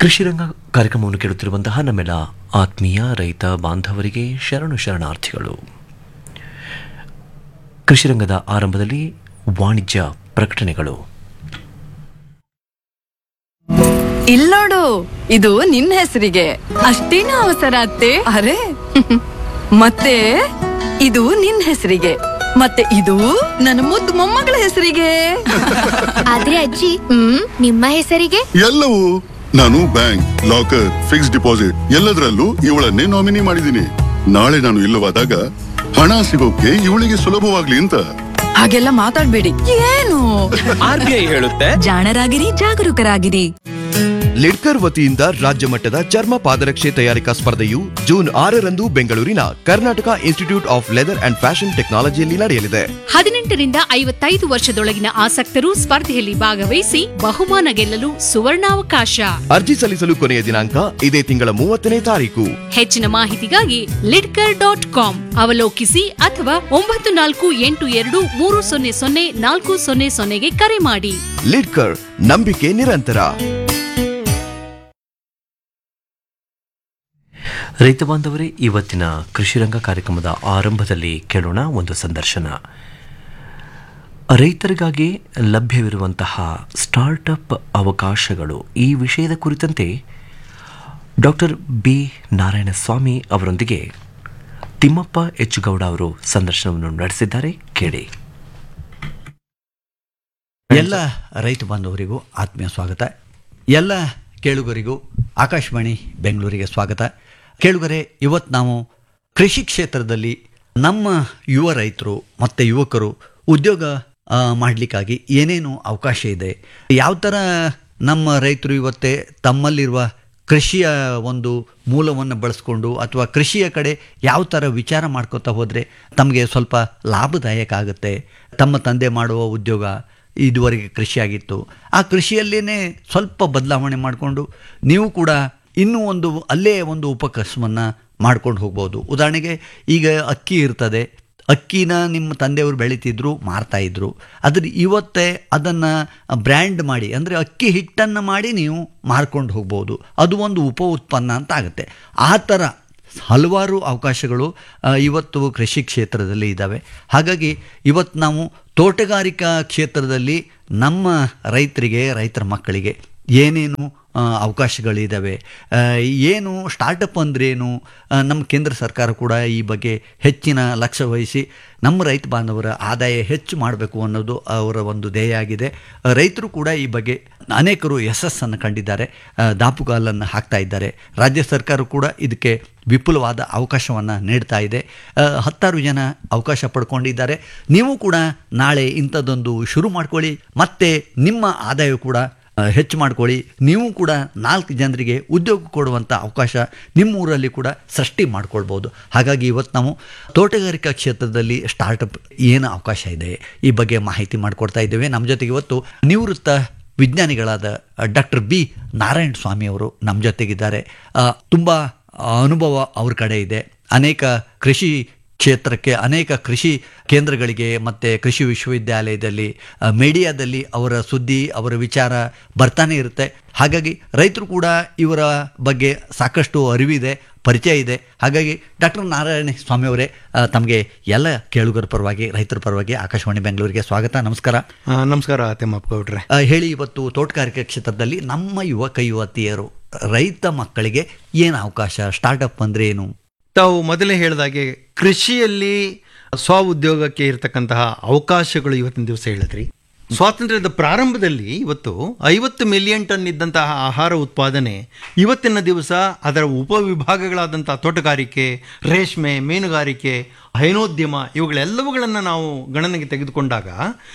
ಕೃಷಿರಂಗ ಕಾರ್ಯಕ್ರಮವನ್ನು ಕೇಳುತ್ತಿರುವಂತಹ ನಮ್ಮೆಲ್ಲ ಆತ್ಮೀಯ ರೈತ ಬಾಂಧವರಿಗೆ ಶರಣು ಶರಣಾರ್ಥಿಗಳು ಕೃಷಿರಂಗದ ಆರಂಭದಲ್ಲಿ ವಾಣಿಜ್ಯ ಪ್ರಕಟಣೆಗಳು ಇಲ್ಲೋಡು ಇದು ನಿನ್ನ ಹೆಸರಿಗೆ ಅಷ್ಟೇನು ಅವಸರ ಅತ್ತೆ ಅರೆ ಮತ್ತೆ ಇದು ನಿನ್ನ ಹೆಸರಿಗೆ ಮತ್ತೆ ಇದು ನನ್ನ ಮುದ್ದು ಮೊಮ್ಮಗಳ ಹೆಸರಿಗೆ ಆದ್ರೆ ಅಜ್ಜಿ ಹ್ಮ್ ನಿಮ್ಮ ಹೆಸರಿಗೆ ಎಲ್ಲವೂ ನಾನು ಬ್ಯಾಂಕ್ ಲಾಕರ್ ಫಿಕ್ಸ್ ಡಿಪಾಸಿಟ್ ಎಲ್ಲದರಲ್ಲೂ ಇವಳನ್ನೇ ನಾಮಿನಿ ಮಾಡಿದ್ದೀನಿ ನಾಳೆ ನಾನು ಇಲ್ಲವಾದಾಗ ಹಣ ಸಿಗೋಕೆ ಇವಳಿಗೆ ಸುಲಭವಾಗ್ಲಿ ಅಂತ ಹಾಗೆಲ್ಲ ಮಾತಾಡ್ಬೇಡಿ ಏನು ಆರ್ ಬಿ ಐ ಹೇಳುತ್ತೆ ಜಾಣರಾಗಿರಿ ಜಾಗರೂಕರಾಗಿರಿ ಲಿಡ್ಕರ್ ವತಿಯಿಂದ ರಾಜ್ಯ ಮಟ್ಟದ ಚರ್ಮ ಪಾದರಕ್ಷೆ ತಯಾರಿಕಾ ಸ್ಪರ್ಧೆಯು ಜೂನ್ ಆರರಂದು ಬೆಂಗಳೂರಿನ Karnataka institute of leather and fashion ಟೆಕ್ನಾಲಜಿಯಲ್ಲಿ ನಡೆಯಲಿದೆ ಹದಿನೆಂಟರಿಂದ ಐವತ್ತೈದು ವರ್ಷದೊಳಗಿನ ಆಸಕ್ತರು ಸ್ಪರ್ಧೆಯಲ್ಲಿ ಭಾಗವಹಿಸಿ ಬಹುಮಾನ ಗೆಲ್ಲಲು ಸುವರ್ಣಾವಕಾಶ ಅರ್ಜಿ ಸಲ್ಲಿಸಲು ಕೊನೆಯ ದಿನಾಂಕ ಇದೇ ತಿಂಗಳ ಮೂವತ್ತನೇ ತಾರೀಕು ಹೆಚ್ಚಿನ ಮಾಹಿತಿಗಾಗಿ ಲಿಡ್ಕರ್ ಡಾಟ್ ಕಾಮ್ ಅವಲೋಕಿಸಿ ಅಥವಾ ಒಂಬತ್ತು ನಾಲ್ಕು ಎಂಟು ಎರಡು ಮೂರು ಸೊನ್ನೆ ಸೊನ್ನೆ ನಾಲ್ಕು ಸೊನ್ನೆ ಸೊನ್ನೆಗೆ ಕರೆ ಮಾಡಿ ಲಿಡ್ಕರ್ ನಂಬಿಕೆ ನಿರಂತರ ರೈತ ಬಾಂಧವರೇ ಇವತ್ತಿನ ಕೃಷಿರಂಗ ಕಾರ್ಯಕ್ರಮದ ಆರಂಭದಲ್ಲಿ ಕೇಳೋಣ ಒಂದು ಸಂದರ್ಶನ ರೈತರಿಗಾಗಿ ಲಭ್ಯವಿರುವಂತಹ ಸ್ಟಾರ್ಟಪ್ ಅವಕಾಶಗಳು ಈ ವಿಷಯದ ಕುರಿತಂತೆ ಡಾಕ್ಟರ್ ಬಿ ನಾರಾಯಣಸ್ವಾಮಿ ಅವರೊಂದಿಗೆ ತಿಮ್ಮಪ್ಪ ಎಚ್ ಗೌಡ ಅವರು ಸಂದರ್ಶನವನ್ನು ನಡೆಸಿದ್ದಾರೆ ಕೇಳಿ ಎಲ್ಲ ರೈತ ಬಾಂಧವರಿಗೂ ಆತ್ಮೀಯ ಸ್ವಾಗತ ಎಲ್ಲ ಕೇಳುಗರಿಗೂ ಆಕಾಶವಾಣಿ ಬೆಂಗಳೂರಿಗೆ ಸ್ವಾಗತ ಕೇಳುಗರೆ ಇವತ್ತು ನಾವು ಕೃಷಿ ಕ್ಷೇತ್ರದಲ್ಲಿ ನಮ್ಮ ಯುವ ರೈತರು ಮತ್ತು ಯುವಕರು ಉದ್ಯೋಗ ಆ, ಮಾಡಲಿಕ್ಕಾಗಿ ಏನೇನು ಅವಕಾಶ ಇದೆ ಯಾವ ಥರ ನಮ್ಮ ರೈತರು ಇವತ್ತೇ ತಮ್ಮಲ್ಲಿರುವ ಕೃಷಿಯ ಒಂದು ಮೂಲವನ್ನು ಬಳಸ್ಕೊಂಡು ಅಥವಾ ಕೃಷಿಯ ಕಡೆ ಯಾವ ಥರ ವಿಚಾರ ಮಾಡ್ಕೋತಾ ಹೋದರೆ ತಮಗೆ ಸ್ವಲ್ಪ ಲಾಭದಾಯಕ ಆಗುತ್ತೆ ತಮ್ಮ ತಂದೆ ಮಾಡುವ ಉದ್ಯೋಗ ಇದುವರೆಗೆ ಕೃಷಿಯಾಗಿತ್ತು ಆ ಕೃಷಿಯಲ್ಲೇ ಸ್ವಲ್ಪ ಬದಲಾವಣೆ ಮಾಡಿಕೊಂಡು ನೀವು ಕೂಡ ಇನ್ನೂ ಒಂದು ಅಲ್ಲೇ ಒಂದು ಉಪಕಸವನ್ನು ಮಾಡ್ಕೊಂಡು ಹೋಗ್ಬೋದು ಉದಾಹರಣೆಗೆ ಈಗ ಅಕ್ಕಿ ಇರ್ತದೆ ಅಕ್ಕಿನ ನಿಮ್ಮ ತಂದೆಯವರು ಬೆಳೀತಿದ್ರು ಮಾರ್ತಾಯಿದ್ರು ಅದ್ರ ಇವತ್ತೇ ಅದನ್ನು ಬ್ರ್ಯಾಂಡ್ ಮಾಡಿ ಅಂದರೆ ಅಕ್ಕಿ ಹಿಟ್ಟನ್ನು ಮಾಡಿ ನೀವು ಮಾರ್ಕೊಂಡು ಹೋಗ್ಬೋದು ಅದು ಒಂದು ಉಪ ಉತ್ಪನ್ನ ಅಂತ ಆಗುತ್ತೆ ಆ ಥರ ಹಲವಾರು ಅವಕಾಶಗಳು ಆ, ಇವತ್ತು ಕೃಷಿ ಕ್ಷೇತ್ರದಲ್ಲಿ ಇದ್ದಾವೆ ಹಾಗಾಗಿ ಇವತ್ತು ನಾವು ತೋಟಗಾರಿಕಾ ಕ್ಷೇತ್ರದಲ್ಲಿ ನಮ್ಮ ರೈತರಿಗೆ ರೈತರ ಮಕ್ಕಳಿಗೆ ಏನೇನು ಆ, ಅವಕಾಶಗಳಿದ್ದಾವೆ ಆ, ಏನು ಸ್ಟಾರ್ಟಪ್ ಅಂದ್ರೇನು ಆ, ನಮ್ಮ ಕೇಂದ್ರ ಸರ್ಕಾರ ಕೂಡ ಈ ಬಗ್ಗೆ ಹೆಚ್ಚಿನ ಲಕ್ಷ್ಯ ವಹಿಸಿ ನಮ್ಮ ರೈತ ಬಾಂಧವರ ಆದಾಯ ಹೆಚ್ಚು ಮಾಡಬೇಕು ಅನ್ನೋದು ಅವರ ಒಂದು ಧ್ಯೇಯ ಆಗಿದೆ ಆ, ರೈತರು ಕೂಡ ಈ ಬಗ್ಗೆ ಅನೇಕರು ಯಶಸ್ಸನ್ನು ಕಂಡಿದ್ದಾರೆ ಆ, ದಾಪುಗಾಲನ್ನು ಹಾಕ್ತಾ ಇದ್ದಾರೆ ರಾಜ್ಯ ಸರ್ಕಾರ ಕೂಡ ಇದಕ್ಕೆ ವಿಪುಲವಾದ ಅವಕಾಶವನ್ನು ನೀಡ್ತಾ ಇದೆ ಆ, ಹತ್ತಾರು ಜನ ಅವಕಾಶ ಪಡ್ಕೊಂಡಿದ್ದಾರೆ ನೀವು ಕೂಡ ನಾಳೆ ಇಂಥದ್ದೊಂದು ಶುರು ಮಾಡ್ಕೊಳ್ಳಿ ಮತ್ತು ನಿಮ್ಮ ಆದಾಯ ಕೂಡ ಆ, ಹೆಚ್ಚು ಮಾಡ್ಕೊಳ್ಳಿ ನೀವು ಕೂಡ ನಾಲ್ಕು ಜನರಿಗೆ ಉದ್ಯೋಗ ಕೊಡುವಂಥ ಅವಕಾಶ ನಿಮ್ಮ ಊರಲ್ಲಿ ಕೂಡ ಸೃಷ್ಟಿ ಮಾಡ್ಕೊಳ್ಬೋದು ಹಾಗಾಗಿ ಇವತ್ತು ನಾವು ತೋಟಗಾರಿಕಾ ಕ್ಷೇತ್ರದಲ್ಲಿ ಸ್ಟಾರ್ಟಪ್ ಏನು ಅವಕಾಶ ಇದೆ ಈ ಬಗ್ಗೆ ಮಾಹಿತಿ ಮಾಡಿಕೊಡ್ತಾ ಇದ್ದೇವೆ ನಮ್ಮ ಜೊತೆಗೆ ಇವತ್ತು ನಿವೃತ್ತ ವಿಜ್ಞಾನಿಗಳಾದ ಡಾಕ್ಟರ್ ಬಿ ನಾರಾಯಣ ಸ್ವಾಮಿ ಅವರು ನಮ್ಮ ಜೊತೆಗಿದ್ದಾರೆ ತುಂಬ ಅನುಭವ ಅವ್ರ ಕಡೆ ಇದೆ ಅನೇಕ ಕೃಷಿ ಕ್ಷೇತ್ರಕ್ಕೆ ಅನೇಕ ಕೃಷಿ ಕೇಂದ್ರಗಳಿಗೆ ಮತ್ತು ಕೃಷಿ ವಿಶ್ವವಿದ್ಯಾಲಯದಲ್ಲಿ ಆ, ಮೀಡಿಯಾದಲ್ಲಿ ಅವರ ಸುದ್ದಿ ಅವರ ವಿಚಾರ ಬರ್ತಾನೆ ಇರುತ್ತೆ ಹಾಗಾಗಿ ರೈತರು ಕೂಡ ಇವರ ಬಗ್ಗೆ ಸಾಕಷ್ಟು ಅರಿವಿದೆ ಪರಿಚಯ ಇದೆ ಹಾಗಾಗಿ ಡಾಕ್ಟರ್ ನಾರಾಯಣ ಸ್ವಾಮಿ ಅವರೇ ಆ, ತಮಗೆ ಎಲ್ಲ ಕೇಳುಗರ ಪರವಾಗಿ ರೈತರ ಪರವಾಗಿ ಆಕಾಶವಾಣಿ ಬೆಂಗಳೂರಿಗೆ ಸ್ವಾಗತ ನಮಸ್ಕಾರ ಆ, ನಮಸ್ಕಾರ ತಿಮ್ಮಪ್ಪ ಗೌಡ್ರೆ ಆ, ಹೇಳಿ ಇವತ್ತು ತೋಟಗಾರಿಕೆ ಕ್ಷೇತ್ರದಲ್ಲಿ ನಮ್ಮ ಯುವಕ ಯುವತಿಯರು ರೈತ ಮಕ್ಕಳಿಗೆ ಏನು ಅವಕಾಶ ಸ್ಟಾರ್ಟಪ್ ಅಂದರೆ ಏನು ತಾವು ಮೊದಲೇ ಹೇಳಿದಾಗೆ ಕೃಷಿಯಲ್ಲಿ ಸ್ವ ಉದ್ಯೋಗಕ್ಕೆ ಇರತಕ್ಕಂತಹ ಅವಕಾಶಗಳು ಇವತ್ತಿನ ದಿವಸ ಹೇಳಿದ್ರಿ ಸ್ವಾತಂತ್ರ್ಯದ ಪ್ರಾರಂಭದಲ್ಲಿ ಇವತ್ತು ಐವತ್ತು ಮಿಲಿಯನ್ ಟನ್ ಇದ್ದಂತಹ ಆಹಾರ ಉತ್ಪಾದನೆ ಇವತ್ತಿನ ದಿವಸ ಅದರ ಉಪವಿಭಾಗಗಳಾದಂತಹ ತೋಟಗಾರಿಕೆ ರೇಷ್ಮೆ ಮೀನುಗಾರಿಕೆ ಹೈನೋದ್ಯಮ ಇವುಗಳೆಲ್ಲವುಗಳನ್ನು ನಾವು ಗಣನೆಗೆ ತೆಗೆದುಕೊಂಡಾಗ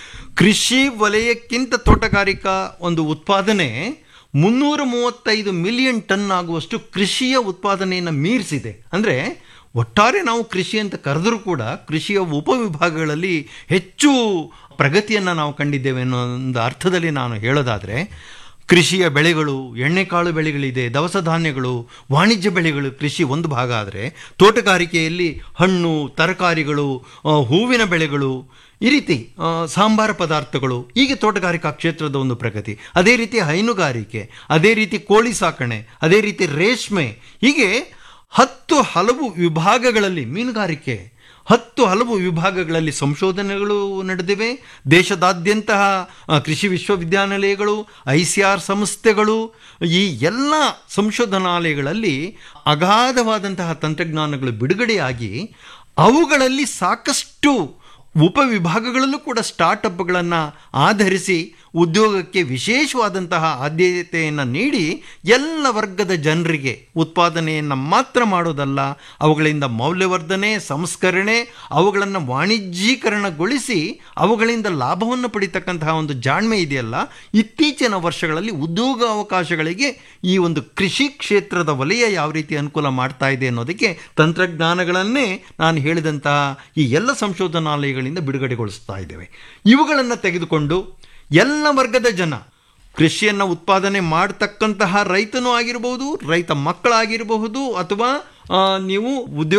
ಕೃಷಿ ವಲಯಕ್ಕಿಂತ ತೋಟಗಾರಿಕಾ ಒಂದು ಉತ್ಪಾದನೆ ಮುನ್ನೂರ ಮೂವತ್ತೈದು ಮಿಲಿಯನ್ ಟನ್ ಆಗುವಷ್ಟು ಕೃಷಿಯ ಉತ್ಪಾದನೆಯನ್ನು ಮೀರಿಸಿದೆ ಅಂದರೆ ಒಟ್ಟಾರೆ ನಾವು ಕೃಷಿ ಅಂತ ಕರೆದರೂ ಕೂಡ ಕೃಷಿಯ ಉಪವಿಭಾಗಗಳಲ್ಲಿ ಹೆಚ್ಚು ಪ್ರಗತಿಯನ್ನು ನಾವು ಕಂಡಿದ್ದೇವೆ ಅನ್ನೋ ಒಂದು ಅರ್ಥದಲ್ಲಿ ನಾನು ಹೇಳೋದಾದರೆ ಕೃಷಿಯ ಬೆಳೆಗಳು ಎಣ್ಣೆಕಾಳು ಬೆಳೆಗಳಿದೆ ದವಸ ಧಾನ್ಯಗಳು ವಾಣಿಜ್ಯ ಬೆಳೆಗಳು ಕೃಷಿ ಒಂದು ಭಾಗ ಆದರೆ ತೋಟಗಾರಿಕೆಯಲ್ಲಿ ಹಣ್ಣು ತರಕಾರಿಗಳು ಆ, ಹೂವಿನ ಬೆಳೆಗಳು ಈ ರೀತಿ ಆ, ಸಾಂಬಾರ ಪದಾರ್ಥಗಳು ಹೀಗೆ ತೋಟಗಾರಿಕಾ ಕ್ಷೇತ್ರದ ಒಂದು ಪ್ರಗತಿ ಅದೇ ರೀತಿ ಹೈನುಗಾರಿಕೆ ಅದೇ ರೀತಿ ಕೋಳಿ ಸಾಕಣೆ ಅದೇ ರೀತಿ ರೇಷ್ಮೆ ಹೀಗೆ ಹತ್ತು ಹಲವು ವಿಭಾಗಗಳಲ್ಲಿ ಮೀನುಗಾರಿಕೆ ಹತ್ತು ಹಲವು ವಿಭಾಗಗಳಲ್ಲಿ ಸಂಶೋಧನೆಗಳು ನಡೆದಿವೆ ದೇಶದಾದ್ಯಂತಹ ಆ, ಕೃಷಿ ವಿಶ್ವವಿದ್ಯಾನಿಲಯಗಳು ಐ ಸಿ ಆರ್ ಸಂಸ್ಥೆಗಳು ಈ ಎಲ್ಲ ಸಂಶೋಧನಾಲಯಗಳಲ್ಲಿ ಅಗಾಧವಾದಂತಹ ತಂತ್ರಜ್ಞಾನಗಳು ಬಿಡುಗಡೆಯಾಗಿ ಅವುಗಳಲ್ಲಿ ಸಾಕಷ್ಟು ಉಪವಿಭಾಗಗಳಲ್ಲೂ ಕೂಡ ಸ್ಟಾರ್ಟಪ್ಗಳನ್ನು ಆಧರಿಸಿ ಉದ್ಯೋಗಕ್ಕೆ ವಿಶೇಷವಾದಂತಹ ಆದ್ಯತೆಯನ್ನು ನೀಡಿ ಎಲ್ಲ ವರ್ಗದ ಜನರಿಗೆ ಉತ್ಪಾದನೆಯನ್ನು ಮಾತ್ರ ಮಾಡೋದಲ್ಲ ಅವುಗಳಿಂದ ಮೌಲ್ಯವರ್ಧನೆ ಸಂಸ್ಕರಣೆ ಅವುಗಳನ್ನು ವಾಣಿಜ್ಯೀಕರಣಗೊಳಿಸಿ ಅವುಗಳಿಂದ ಲಾಭವನ್ನು ಪಡಿತಕ್ಕಂತಹ ಒಂದು ಜಾಣ್ಮೆ ಇದೆಯಲ್ಲ ಇತ್ತೀಚಿನ ವರ್ಷಗಳಲ್ಲಿ ಉದ್ಯೋಗ ಅವಕಾಶಗಳಿಗೆ ಈ ಒಂದು ಕೃಷಿ ಕ್ಷೇತ್ರದ ವಲಯ ಯಾವ ರೀತಿ ಅನುಕೂಲ ಮಾಡ್ತಾ ಇದೆ ಅನ್ನೋದಕ್ಕೆ ತಂತ್ರಜ್ಞಾನಗಳನ್ನೇ ನಾನು ಹೇಳಿದಂತಹ ಈ ಎಲ್ಲ ಸಂಶೋಧನಾಲಯಗಳಿಂದ ಬಿಡುಗಡೆಗೊಳಿಸ್ತಾ ಇದ್ದೇವೆ ಇವುಗಳನ್ನು ತೆಗೆದುಕೊಂಡು ಎಲ್ಲ ವರ್ಗದ ಜನ ಕೃಷಿಯನ್ನು ಉತ್ಪಾದನೆ ಮಾಡತಕ್ಕಂತಹ ರೈತನೂ ಆಗಿರಬಹುದು ರೈತ ಮಕ್ಕಳಾಗಿರಬಹುದು ಅಥವಾ ಆ, ನೀವು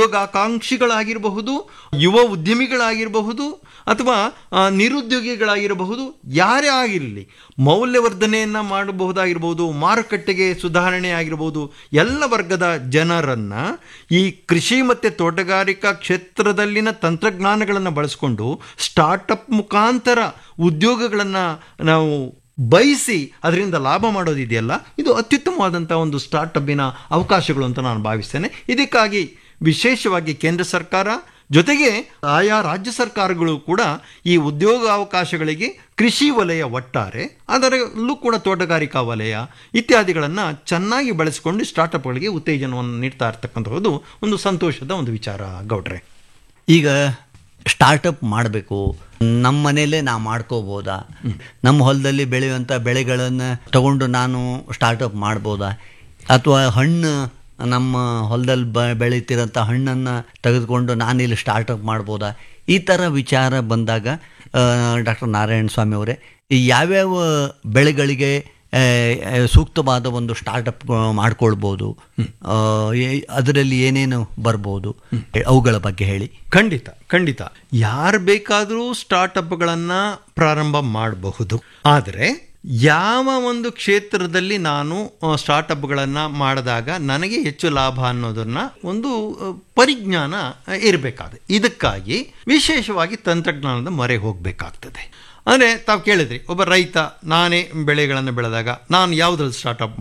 ಉದ್ಯೋಗಾಕಾಂಕ್ಷಿಗಳಾಗಿರಬಹುದು ಯುವ ಉದ್ಯಮಿಗಳಾಗಿರಬಹುದು ಅಥವಾ ಆ, ನಿರುದ್ಯೋಗಿಗಳಾಗಿರಬಹುದು ಯಾರೇ ಆಗಿರಲಿ ಮೌಲ್ಯವರ್ಧನೆಯನ್ನು ಮಾಡಬಹುದಾಗಿರ್ಬೋದು ಮಾರುಕಟ್ಟೆಗೆ ಸುಧಾರಣೆ ಆಗಿರ್ಬೋದು ಎಲ್ಲ ವರ್ಗದ ಜನರನ್ನ ಈ ಕೃಷಿ ಮತ್ತು ತೋಟಗಾರಿಕಾ ಕ್ಷೇತ್ರದಲ್ಲಿನ ತಂತ್ರಜ್ಞಾನಗಳನ್ನು ಬಳಸಿಕೊಂಡು ಸ್ಟಾರ್ಟಪ್ ಮುಖಾಂತರ ಉದ್ಯೋಗಗಳನ್ನು ನಾವು ಬಯಸಿ ಅದರಿಂದ ಲಾಭ ಮಾಡೋದಿದೆಯಲ್ಲ ಇದು ಅತ್ಯುತ್ತಮವಾದಂಥ ಒಂದು ಸ್ಟಾರ್ಟಪ್ಪಿನ ಅವಕಾಶಗಳು ಅಂತ ನಾನು ಭಾವಿಸ್ತೇನೆ ಇದಕ್ಕಾಗಿ ವಿಶೇಷವಾಗಿ ಕೇಂದ್ರ ಸರ್ಕಾರ ಜೊತೆಗೆ ಆಯಾ ರಾಜ್ಯ ಸರ್ಕಾರಗಳು ಕೂಡ ಈ ಉದ್ಯೋಗ ಅವಕಾಶಗಳಿಗೆ ಕೃಷಿ ವಲಯ ಒಟ್ಟಾರೆ ಅದರಲ್ಲೂ ಕೂಡ ತೋಟಗಾರಿಕಾ ವಲಯ ಇತ್ಯಾದಿಗಳನ್ನು ಚೆನ್ನಾಗಿ ಬಳಸಿಕೊಂಡು ಸ್ಟಾರ್ಟಪ್ಗಳಿಗೆ ಉತ್ತೇಜನವನ್ನು ನೀಡ್ತಾ ಇರ್ತಕ್ಕಂಥದ್ದು ಒಂದು ಸಂತೋಷದ ಒಂದು ವಿಚಾರ ಗೌಡ್ರೆ ಈಗ ಸ್ಟಾರ್ಟಪ್ ಮಾಡಬೇಕು ನಮ್ಮ ಮನೇಲೇ ನಾ ಮಾಡ್ಕೋಬೋದಾ ನಮ್ಮ ಹೊಲದಲ್ಲಿ ಬೆಳೆಯುವಂಥ ಬೆಳೆಗಳನ್ನು ತಗೊಂಡು ನಾನು ಸ್ಟಾರ್ಟಪ್ ಮಾಡ್ಬೋದಾ ಅಥವಾ ಹಣ್ಣು ನಮ್ಮ ಹೊಲದಲ್ಲಿ ಬ ಬೆಳೀತಿರೋಂಥ ಹಣ್ಣನ್ನು ತೆಗೆದುಕೊಂಡು ನಾನಿಲ್ಲಿ ಸ್ಟಾರ್ಟಪ್ ಮಾಡ್ಬೋದಾ ಈ ಥರ ವಿಚಾರ ಬಂದಾಗ ಡಾಕ್ಟರ್ ನಾರಾಯಣ ಸ್ವಾಮಿ ಅವರೇ ಈ ಯಾವ್ಯಾವ ಬೆಳೆಗಳಿಗೆ ಆ, ಆ, ಸೂಕ್ತವಾದ ಒಂದು ಸ್ಟಾರ್ಟಪ್ ಮಾಡ್ಕೊಳ್ಬೋದು ಆ, ಏ- ಅದರಲ್ಲಿ ಏನೇನು ಬರ್ಬೋದು ಅವುಗಳ ಬಗ್ಗೆ ಹೇಳಿ ಖಂಡಿತ ಖಂಡಿತ ಯಾರು ಬೇಕಾದರೂ ಸ್ಟಾರ್ಟಪ್ಗಳನ್ನು ಪ್ರಾರಂಭ ಮಾಡಬಹುದು ಆದರೆ ಯಾವ ಒಂದು ಕ್ಷೇತ್ರದಲ್ಲಿ ನಾನು ಆ, ಸ್ಟಾರ್ಟಪ್ಗಳನ್ನು ಮಾಡಿದಾಗ ನನಗೆ ಹೆಚ್ಚು ಲಾಭ ಅನ್ನೋದನ್ನ ಒಂದು ಆ, ಪರಿಜ್ಞಾನ ಇರಬೇಕಾದ ಇದಕ್ಕಾಗಿ ವಿಶೇಷವಾಗಿ ತಂತ್ರಜ್ಞಾನದ ಮೊರೆ ಹೋಗಬೇಕಾಗ್ತದೆ ಅಂದರೆ ತಾವು ಕೇಳಿದ್ರಿ ಒಬ್ಬ ರೈತ ನಾನೇ ಬೆಳೆಗಳನ್ನು ಬೆಳೆದಾಗ ನಾನು ಯಾವುದ್ರಲ್ಲಿ ಸ್ಟಾರ್ಟಪ್